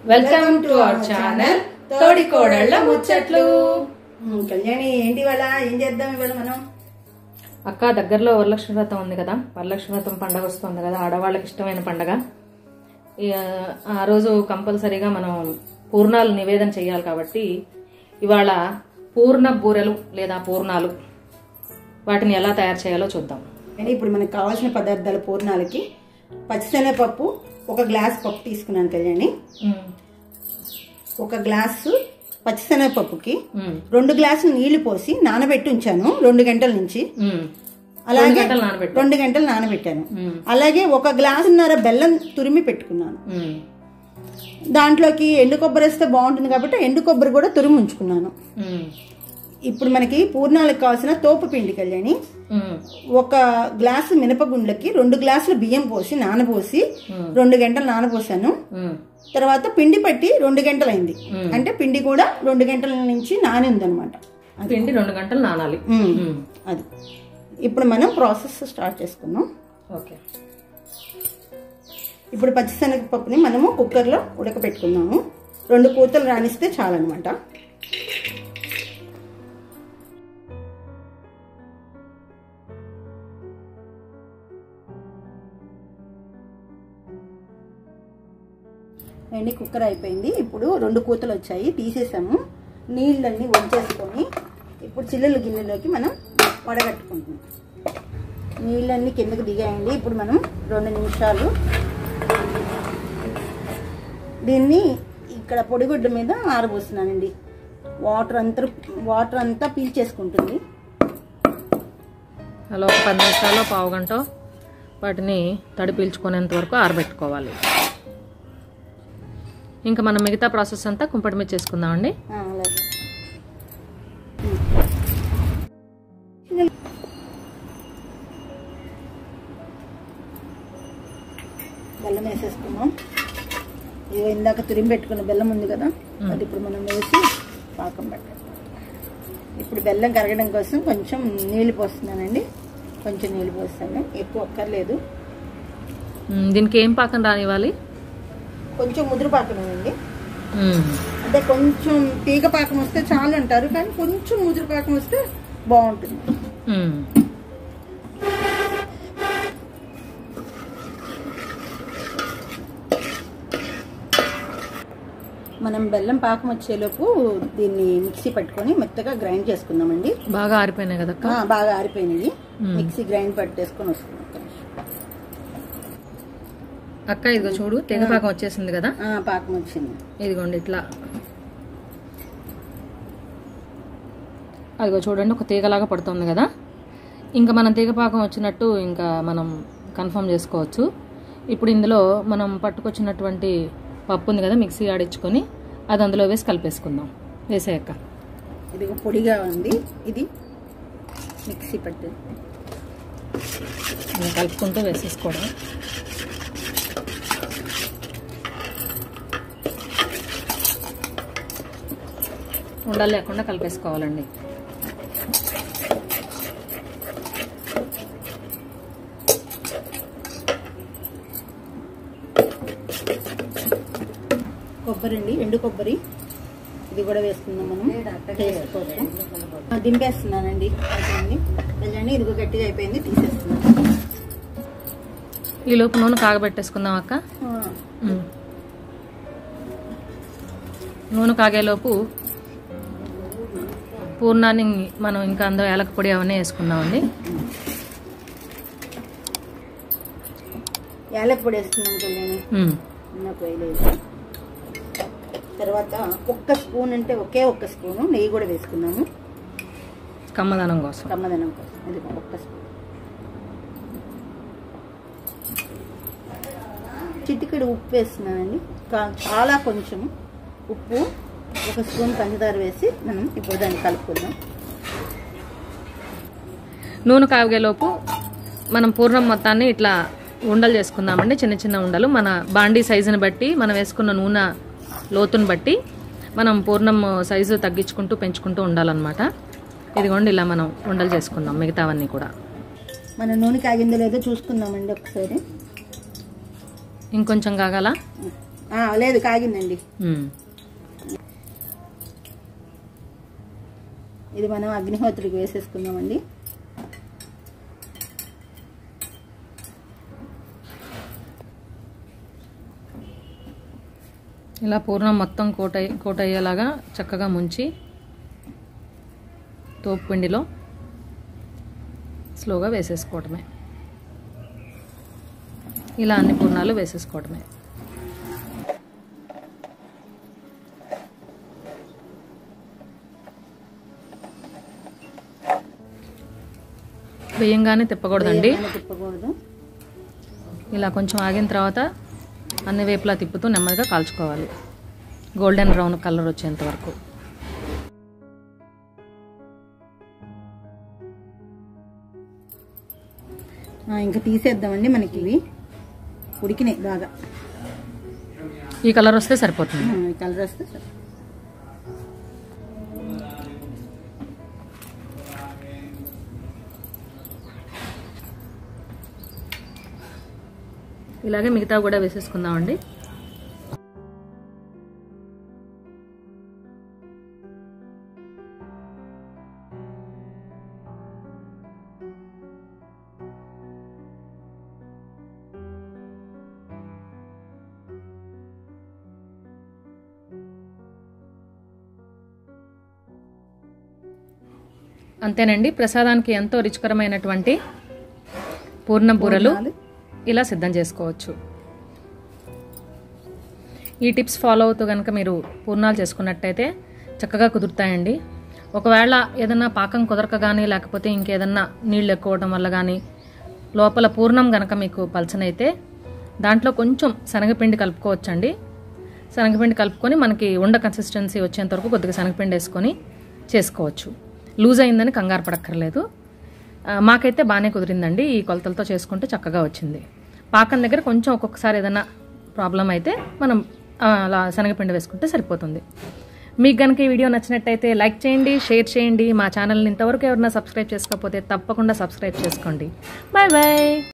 Welcome to our channel తోడి కోడళ్ళ ముచ్చట్లు ఉమ్, కళ్యాణి ఏంటి ఇవాళ ఏం చేద్దాం ఇవాళ మనం అక్క దగ్గరలో వరలక్ష్మి వ్రతం ఉంది కదా వరలక్ష్మి వ్రతం పండగ వస్తుంది కదా ఆడవాళ్ళకి ఇష్టమైన పండగ ఇక ఆ రోజు కంపల్సరీగా మనం పూర్ణాలు నివేదన చేయాలి కాబట్టి ఇవాళ పూర్ణ బూరెలు లేదా పూర్ణాలు వాటిని ఎలా తయారు చేయాలో చూద్దాం అంటే ఇప్పుడు మనకు కావాల్సిన పదార్థాల పూర్ణాలకి పచ్చిశనగపప్పు ఒక గ్లాస్ పప్పు తీసుకున్నాను కళ్యాణి ఉమ్, ఒక గ్లాసు పచ్చిశనగపప్పుకి ఉమ్, రెండు గ్లాసులు నీళ్లు పోసి నానబెట్టి ఉంచాను రెండు గంటల నుంచి ఉమ్. అలాగే గంటలు నానబెట్టు. రెండు గంటలు నానబెట్టాను ఉమ్, అలాగే ఒక గ్లాసున్నర బెల్లం తురిమి పెట్టుకున్నాను ఉమ్, దాంట్లోకి ఎండు కొబ్బరి వేస్తే బాగుంటుంది కాబట్టి ఎండు కొబ్బరి కూడా తురిమి ఉంచుకున్నాను ఉమ్, ఇప్పుడు మనకి పూర్ణాలకు కావాల్సిన తోపు పిండి కళ్యాణి ఉమ్, ఒక గ్లాసు మినపగుండ్లకి రెండు గ్లాసులు బియ్యం పోసి నానబోసి రెండు గంటలు నానబోసాను ఉమ్, తర్వాత పిండి పట్టి రెండు గంటలు అయింది అంటే పిండి కూడా రెండు గంటల నుంచి నాని ఉందన్నమాట పిండి రెండు గంటలు నానాలి ఉమ్. ఉమ్, అది ఇప్పుడు మనం ప్రాసెస్ స్టార్ట్ చేసుకుందాం ఓకే ఇప్పుడు పచ్చిశనగపప్పుని మనము కుక్కర్లో ఉడకపెట్టుకుందాము రెండు కూతలు రాణిస్తే చాలన్నమాట అండి కుక్కర్ అయిపోయింది ఇప్పుడు రెండు కూతలు వచ్చాయి తీసేసాము నీళ్ళన్నీ వంచేసుకొని ఇప్పుడు చిల్లుల గిన్నెలోకి మనం వడగట్టుకుంటున్నాం నీళ్ళన్నీ కిందకి దిగాయండి ఇప్పుడు మనం రెండు నిమిషాలు దీన్ని ఇక్కడ పొడిగుడ్డ మీద ఆరబోస్తున్నానండి వాటర్ అంతా వాటర్ అంతా పీల్చేసుకుంటుంది అలా ఒక పది నిమిషాలు పావు గంట వాటిని తడి పీల్చుకునేంత వరకు ఆరబెట్టుకోవాలి ఇంకా మనం మిగతా ప్రాసెస్ అంతా కుంపటి మీద చేసుకుందామండి ఆ, అలాగే బెల్లం వేసేసుకున్నాం ఇదిగో ఇందాక తురిమి పెట్టుకున్న బెల్లం ఉంది కదా అది ఇప్పుడు మనం వేసి పాకం పెట్టాలి ఇప్పుడు బెల్లం కరగడం కోసం కొంచెం నీళ్ళు పోస్తున్నానండి కొంచెం నీళ్ళు పోస్తాను ఎక్కువ అక్కర్లేదు ఉమ్, దీనికి ఏం పాకం రానివ్వాలి కొంచెం ముదురు పాకమేనండి ఉమ్, అంటే కొంచెం తీగ పాకం వస్తే చాలు అంటారు కానీ కొంచెం ముదురు పాకం వస్తే బాగుంటుంది ఉమ్, మనం బెల్లం పాకం వచ్చేలోపు దీన్ని మిక్సీ పట్టుకొని మెత్తగా గ్రైండ్ చేసుకుందామండి బాగా ఆరిపోయినాయి కదక్క ఆ, బాగా ఆరిపోయినాయి మిక్సీ గ్రైండ్ పట్టేసుకొని వస్తున్నాం అక్క ఇదిగో చూడు తెగ పాకం వచ్చేసింది కదా ఆ, పాకం వచ్చింది ఇదిగోండి ఇట్లా అదిగో చూడండి ఒక తీగలాగా పడుతుంది కదా ఇంకా మనం తీగ పాకం వచ్చినట్టు ఇంకా మనం కన్ఫర్మ్ చేసుకోవచ్చు ఇప్పుడు ఇందులో మనం పట్టుకొచ్చినటువంటి పప్పు ఉంది కదా మిక్సీ ఆడించుకొని అది అందులో వేసి కలిపేసుకుందాం వేసేయక్క ఇది పొడిగా ఉంది ఇది మిక్సీ పట్టు ఇలా కలుపుకుంటూ వేసేసుకోవడం ఉండలు లేకుండా కలిపేసుకోవాలండి కొబ్బరి అండి ఎండు కొబ్బరి ఇది కూడా వేసుకుందాం మనం టేస్ట్ కోసం ఆ, దింపేస్తున్నానండి అయిపోయింది వెళ్ళండి ఇదిగో గట్టిగా అయిపోయింది తీసేస్తున్నాను ఈ లోపు నూనె కాగబెట్టేసుకుందాం అక్క ఆ, ఉమ్. నూనె కాగేలోపు పూర్ణాన్ని మనం ఇంకా అందులో ఏలక పొడి అవన్నీ వేసుకుందామండి యాలక్ పొడి వేస్తున్నాం కళ్యాణి ఉమ్. నాకు వేయలేదు తర్వాత ఒక్క స్పూన్ అంటే ఒకే ఒక్క స్పూను నెయ్యి కూడా వేసుకున్నాము కమ్మదనం కోసం కమ్మదనం కోసం ఇది ఒక్క స్పూన్ చిటికెడు ఉప్పు వేస్తున్నానండి కా- చాలా కొంచెం ఉప్పు ఒక స్పూన్ పంచదార వేసి మనం ఇప్పుడు దాన్ని కలుపుకుందాం నూనె కాగేలోపు మనం పూర్ణం మొత్తాన్ని ఇట్లా ఉండలు చేసుకుందామండి చిన్న చిన్న ఉండలు మన బాండీ సైజుని బట్టి మనం వేసుకున్న నూనె లోతుని బట్టి మనం పూర్ణం సైజు తగ్గించుకుంటూ పెంచుకుంటూ ఉండాలన్నమాట ఇదిగోండి ఇలా మనం ఉండలు చేసుకుందాం మిగతావన్నీ కూడా మన నూనె కాగిందో లేదో చూసుకుందామండి ఒకసారి ఇంకొంచెం కాగాల ఆ, లేదు కాగిందండి ఉమ్. ఇది మనం అగ్నిహోత్రికి వేసేసుకుందామండి ఇలా పూర్ణం మొత్తం కోట కోట అయ్యేలాగా చక్కగా ముంచి తోపు పిండిలో స్లోగా వేసేసుకోవటమే ఇలా అన్ని పూర్ణాలు వేసేసుకోవటమే వేయంగానే తిప్పకూడదండి వేయగానే తిప్పకూడదు ఇలా కొంచెం ఆగిన తర్వాత అన్ని వైపులా తిప్పుతూ నెమ్మదిగా కాల్చుకోవాలి గోల్డెన్ బ్రౌన్ కలర్ వచ్చేంత వరకు ఆ, ఇంకా తీసేద్దామండి మనకి ఇవి ఉడికినాయి బాగా ఈ కలర్ వస్తే సరిపోతుంది ఆ, ఈ కలర్ వస్తే సరే. ఇలాగే మిగతా కూడా వేసేసుకుందామండి అంతేనండి ప్రసాదానికి ఎంతో రుచికరమైనటువంటి పూర్ణం బూరలు పూర్ణాలు. ఇలా సిద్ధం చేసుకోవచ్చు ఈ టిప్స్ ఫాలో అవుతూ కనుక మీరు పూర్ణాలు చేసుకున్నట్టయితే చక్కగా కుదురుతాయండి ఒకవేళ ఏదన్నా పాకం కుదరక కానీ లేకపోతే ఇంకేదన్నా నీళ్ళు ఎక్కువడం వల్ల కానీ లోపల పూర్ణం గనక మీకు పలచనైతే దాంట్లో కొంచెం శనగపిండి కలుపుకోవచ్చండి శనగపిండి కలుపుకొని మనకి ఉండ కన్సిస్టెన్సీ వచ్చేంత వరకు కొద్దిగా శనగపిండి వేసుకొని చేసుకోవచ్చు లూజ్ అయిందని కంగారు పడక్కర్లేదు ఆ, మాకైతే బాగానే కుదిరిందండి ఈ కొలతలతో చేసుకుంటే చక్కగా వచ్చింది పాకం దగ్గర కొంచెం ఒక్కొక్కసారి ఏదైనా ప్రాబ్లం అయితే మనం ఆ, అలా శనగపిండి వేసుకుంటే సరిపోతుంది మీకు కనుక ఈ వీడియో నచ్చినట్టయితే లైక్ చేయండి షేర్ చేయండి మా ఛానల్ని ఇంతవరకు ఎవరైనా సబ్స్క్రైబ్ చేసుకోకపోతే తప్పకుండా సబ్స్క్రైబ్ చేసుకోండి బాయ్ బాయ్